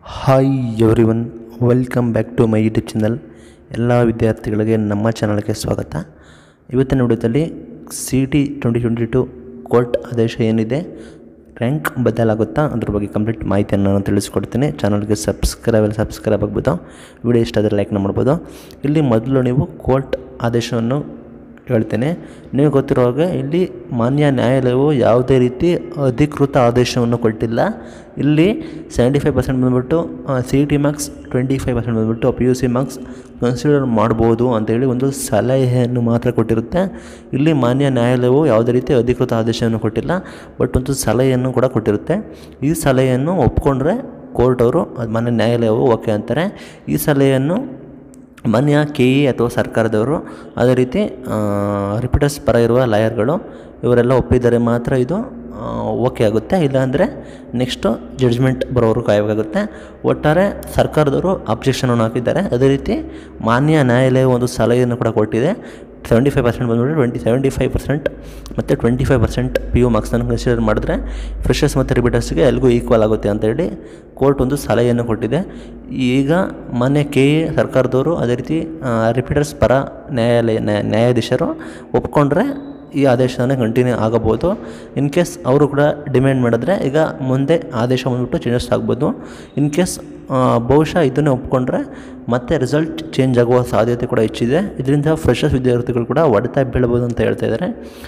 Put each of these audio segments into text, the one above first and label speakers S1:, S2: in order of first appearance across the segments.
S1: hi everyone welcome back to my YouTube channel ಎಲ್ಲ ವಿದ್ಯಾರ್ಥಿಗಳಿಗೆ ನಮ್ಮ ಚಾನಲ್ಗೆ ಸ್ವಾಗತ ಇವತ್ತಿನ ವಿಡಿಯೋದಲ್ಲಿ C T twenty twenty two court ಆದೇಶ ಏನಿದೆ ರ್ಯಾಂಕ್ ಬದಲಾಗುತ್ತಾ ಅದ್ರ ಬಗ್ಗೆ ಕಂಪ್ಲೀಟ್ ಮಾಹಿತಿಯನ್ನು ನಾನು ತಿಳಿಸ್ಕೊಡ್ತೀನಿ ಚಾನಲ್ಗೆ ಸಬ್ಸ್ಕ್ರೈಬ್ ಅಲ್ಲಿ ಸಬ್ಸ್ಕ್ರೈಬ್ ಆಗ್ಬೋದು ವಿಡಿಯೋ ಇಷ್ಟ ಆದರೆ ಲೈಕ್ನ ಮಾಡ್ಬೋದು ಇಲ್ಲಿ ಮೊದಲು ನೀವು ಕೋರ್ಟ್ ಆದೇಶವನ್ನು ಹೇಳ್ತೇನೆ ನಿಮಗೆ ಗೊತ್ತಿರೋ ಹಾಗೆ ಇಲ್ಲಿ ಮಾನ್ಯ ನ್ಯಾಯಾಲಯವು ಯಾವುದೇ ರೀತಿ ಅಧಿಕೃತ ಆದೇಶವನ್ನು ಕೊಟ್ಟಿಲ್ಲ ಇಲ್ಲಿ ಸೆವೆಂಟಿ ಫೈವ್ ಪರ್ಸೆಂಟ್ ಬಂದುಬಿಟ್ಟು C T marks twenty five percent ಬಂದುಬಿಟ್ಟು P U C marks consider ಮಾಡ್ಬೋದು ಅಂತೇಳಿ ಒಂದು ಸಲಹೆಯನ್ನು ಮಾತ್ರ ಕೊಟ್ಟಿರುತ್ತೆ ಇಲ್ಲಿ ಮಾನ್ಯ ನ್ಯಾಯಾಲಯವು ಯಾವುದೇ ರೀತಿ ಅಧಿಕೃತ ಆದೇಶವನ್ನು ಕೊಟ್ಟಿಲ್ಲ ಬಟ್ ಒಂದು ಸಲಹೆಯನ್ನು ಕೂಡ ಕೊಟ್ಟಿರುತ್ತೆ ಈ ಸಲಹೆಯನ್ನು ಒಪ್ಕೊಂಡ್ರೆ ಕೋರ್ಟ್ ಅವರು ಅದು ಮಾನ್ಯ ನ್ಯಾಯಾಲಯವು ಓಕೆ ಅಂತಾರೆ ಈ ಸಲಹೆಯನ್ನು ಮಾನ್ಯ ಕೆ ಇ ಅಥವಾ ಸರ್ಕಾರದವರು ಅದೇ ರೀತಿ ರಿಪೀಟರ್ಸ್ ಪರ ಇರುವ ಲಾಯರ್ಗಳು ಇವರೆಲ್ಲ ಒಪ್ಪಿದರೆ ಮಾತ್ರ ಇದು ಓಕೆ ಆಗುತ್ತೆ ಇಲ್ಲಾಂದರೆ ನೆಕ್ಸ್ಟು ಜಡ್ಜ್ಮೆಂಟ್ ಬರೋವರು ಕಾಯಬೇಕಾಗುತ್ತೆ ಒಟ್ಟಾರೆ ಸರ್ಕಾರದವರು ಅಬ್ಜೆಕ್ಷನನ್ನು ಹಾಕಿದ್ದಾರೆ ಅದೇ ರೀತಿ ಮಾನ್ಯ ನ್ಯಾಯಾಲಯ ಒಂದು ಸಲಹೆಯನ್ನು ಕೂಡ ಕೊಟ್ಟಿದೆ ಸೆವೆಂಟಿ ಫೈವ್ ಪರ್ಸೆಂಟ್ ಬಂದ್ಬಿಟ್ಟು ಟ್ವೆಂಟಿ ಸೆವೆಂಟಿ ಫೈವ್ ಪರ್ಸೆಂಟ್ ಮತ್ತು twenty five percent P U ಮಾರ್ಕ್ಸನ್ನು ಕನ್ಸಿಡರ್ ಮಾಡಿದ್ರೆ ಫ್ರೆಷರ್ಸ್ ಮತ್ತು ರಿಪೀಟರ್ಸ್ಗೆ ಎಲ್ರಿಗೂ ಈಕ್ವಲ್ ಆಗುತ್ತೆ ಅಂತೇಳಿ ಕೋರ್ಟ್ ಒಂದು ಸಲಹೆಯನ್ನು ಕೊಟ್ಟಿದೆ ಈಗ ಮೊನ್ನೆ ಕೆ ಎ ಸರ್ಕಾರದವರು ಅದೇ ರೀತಿ ರಿಪೀಟರ್ಸ್ ಪರ ನ್ಯಾಯಾಲಯ ನ್ಯಾಯ ನ್ಯಾಯಾಧೀಶರು ಒಪ್ಕೊಂಡ್ರೆ ಈ ಆದೇಶನೇ ಕಂಟಿನ್ಯೂ ಆಗಬಹುದು ಇನ್ ಕೇಸ್ ಅವರು ಕೂಡ ಡಿಮ್ಯಾಂಡ್ ಮಾಡಿದ್ರೆ ಈಗ ಮುಂದೆ ಆದೇಶ ಬಂದ್ಬಿಟ್ಟು ಚೇಂಜಸ್ ಆಗ್ಬೋದು ಇನ್ ಕೇಸ್ ಬಹುಶಃ ಇದನ್ನೇ ಒಪ್ಕೊಂಡ್ರೆ ಮತ್ತೆ ರಿಸಲ್ಟ್ ಚೇಂಜ್ ಆಗುವ ಸಾಧ್ಯತೆ ಕೂಡ ಹೆಚ್ಚಿದೆ ಇದರಿಂದ ಫ್ರೆಶರ್ಸ್ ವಿದ್ಯಾರ್ಥಿಗಳು ಕೂಡ ಹೊಡೆತ ಬೀಳ್ಬೋದು ಅಂತ ಹೇಳ್ತಾ ಇದ್ದಾರೆ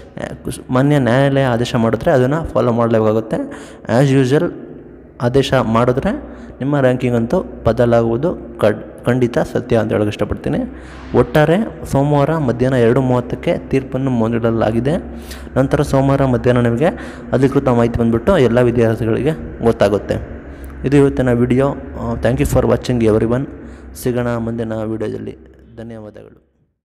S1: ಮಾನ್ಯ ನ್ಯಾಯಾಲಯ ಆದೇಶ ಮಾಡಿದ್ರೆ ಅದನ್ನು ಫಾಲೋ ಮಾಡಲೇಬೇಕಾಗುತ್ತೆ ಆ್ಯಸ್ ಯೂಶ್ವಲ್ ಆದೇಶ ಮಾಡಿದ್ರೆ ನಿಮ್ಮ ರ್ಯಾಂಕಿಂಗ್ ಅಂತೂ ಬದಲಾಗುವುದು ಕಡ್ ಖಂಡಿತ ಸತ್ಯ ಅಂತ ಹೇಳೋಕೆ ಇಷ್ಟಪಡ್ತೀನಿ ಒಟ್ಟಾರೆ ಸೋಮವಾರ ಮಧ್ಯಾಹ್ನ ಎರಡು ಮೂವತ್ತಕ್ಕೆ ತೀರ್ಪನ್ನು ಮುಂದಿಡಲಾಗಿದೆ ನಂತರ ಸೋಮವಾರ ಮಧ್ಯಾಹ್ನ ನಿಮಗೆ ಅಧಿಕೃತ ಮಾಹಿತಿ ಬಂದುಬಿಟ್ಟು ಎಲ್ಲ ವಿದ್ಯಾರ್ಥಿಗಳಿಗೆ ಗೊತ್ತಾಗುತ್ತೆ ಇದು ಇವತ್ತಿನ video thank you for watching everyone ಸಿಗೋಣ ಮುಂದಿನ ವಿಡಿಯೋದಲ್ಲಿ ಧನ್ಯವಾದಗಳು